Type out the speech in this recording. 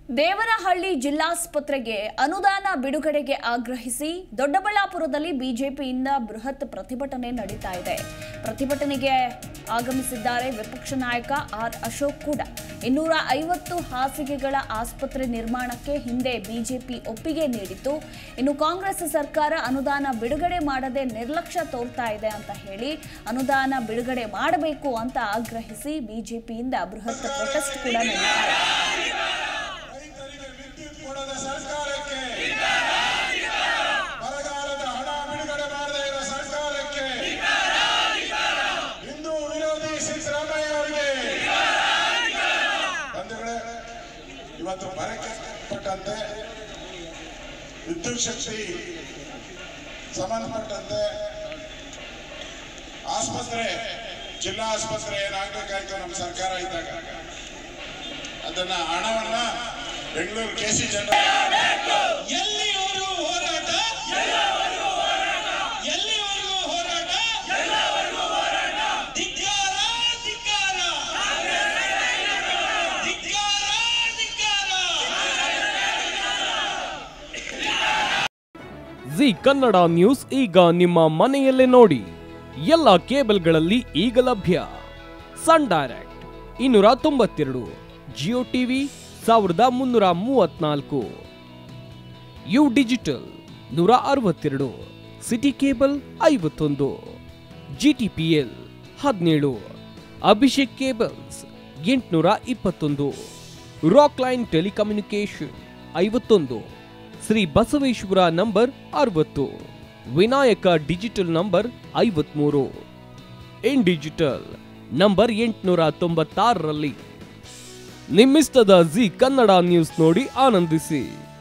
ದೇವನಹಳ್ಳಿ ಜಿಲ್ಲಾಸ್ಪತ್ರೆಗೆ ಅನುದಾನ ಬಿಡುಗಡೆಗೆ ಆಗ್ರಹಿಸಿ ದೊಡ್ಡಬಳ್ಳಾಪುರದಲ್ಲಿ ಬಿಜೆಪಿಯಿಂದ ಬೃಹತ್ ಪ್ರತಿಭಟನೆ ನಡೀತಾ ಇದೆ ಪ್ರತಿಭಟನೆಗೆ ಆಗಮಿಸಿದ್ದಾರೆ ವಿಪಕ್ಷ ನಾಯಕ ಆರ್ ಅಶೋಕ್ ಕೂಡ ಇನ್ನೂರ ಐವತ್ತು ಹಾಸಿಗೆಗಳ ಆಸ್ಪತ್ರೆ ನಿರ್ಮಾಣಕ್ಕೆ ಹಿಂದೆ ಬಿಜೆಪಿ ಒಪ್ಪಿಗೆ ನೀಡಿತ್ತು ಇನ್ನು ಕಾಂಗ್ರೆಸ್ ಸರ್ಕಾರ ಅನುದಾನ ಬಿಡುಗಡೆ ಮಾಡದೆ ನಿರ್ಲಕ್ಷ್ಯ ತೋರ್ತಾ ಇದೆ ಅಂತ ಹೇಳಿ ಅನುದಾನ ಬಿಡುಗಡೆ ಮಾಡಬೇಕು ಅಂತ ಆಗ್ರಹಿಸಿ ಬಿಜೆಪಿಯಿಂದ ಬೃಹತ್ ಪ್ರೊಟೆಸ್ಟ್ ಕೂಡ ನಡೀತಾ ಇದೆ ರೈತರಿಗೆ ವಿದ್ಯುತ್ ಕೊಡದ ಸರ್ಕಾರಕ್ಕೆ ಬರಗಾಲದ ಹಣ ಬಿಡುಗಡೆ ಮಾಡದೇ ಇರೋ ಸರ್ಕಾರಕ್ಕೆ ಹಿಂದೂ ವಿರೋಧಿ ಸಿದ್ದರಾಮಯ್ಯ ಅವರಿಗೆ ಬಂಧುಗಳೇ ಇವತ್ತು ಬರಕ್ಕೆ ಪಟ್ಟಂತೆ ವಿದ್ಯುತ್ ಶಕ್ತಿ ಸಂಬಂಧಪಟ್ಟಂತೆ ಆಸ್ಪತ್ರೆ ಜಿಲ್ಲಾ ಆಸ್ಪತ್ರೆ ಏನಾಗಬೇಕಾಯ್ತು ನಮ್ಮ ಸರ್ಕಾರ ಇದ್ದಾಗ ಅದನ್ನ ಹಣವನ್ನ ಬೆಂಗಳೂರು ಕೆ ಸಿ ಜನರಲ್ ಎಲ್ಲಿವರೆಗೂ ಹೋರಾಟ ಎಲ್ಲಿವರೆಗೂ ಹೋರಾಟ ಧಿಕ್ಕಾರ ಧಿಕ್ಕಾರ ಧಿಕ್ಕಾರ ಧಿಕ್ಕಾರ ಜಿ ಕನ್ನಡ ನ್ಯೂಸ್ ಈಗ ನಿಮ್ಮ ಮನೆಯಲ್ಲೇ ನೋಡಿ ಎಲ್ಲ ಕೇಬಲ್ಗಳಲ್ಲಿ ಈಗ ಲಭ್ಯ ಸನ್ ಡೈರೆಕ್ಟ್ ಇನ್ನೂರ ತೊಂಬತ್ತೆರಡು ಜಿಯೋ ಟಿವಿ ಸಾವಿರದ ಮುನ್ನೂರ ಮೂವತ್ನಾಲ್ಕು ಯು ಡಿಜಿಟಲ್ ನೂರ ಅರವತ್ತೆರಡು ಸಿಟಿ ಕೇಬಲ್ ಐವತ್ತೊಂದು ಜಿ ಟಿ ಪಿ ಎಲ್ ಹದಿನೇಳು ಅಭಿಷೇಕ್ ಕೇಬಲ್ಸ್ ಎಂಟುನೂರ ಇಪ್ಪತ್ತೊಂದು ರಾಕ್ ಲೈನ್ ಟೆಲಿಕಮ್ಯುನಿಕೇಶನ್ ಐವತ್ತೊಂದು ಶ್ರೀ ಬಸವೇಶ್ವರ ನಂಬರ್ ಅರವತ್ತು ವಿನಾಯಕ ಡಿಜಿಟಲ್ ನಂಬರ್ ಐವತ್ಮೂರು ಇನ್ ಡಿಜಿಟಲ್ ನಂಬರ್ ಎಂಟುನೂರ ತೊಂಬತ್ತಾರರಲ್ಲಿ ನಿಮ್ಮಿಸ್ತದ ಜಿ ಕನ್ನಡ ನ್ಯೂಸ್ ನೋಡಿ ಆನಂದಿಸಿ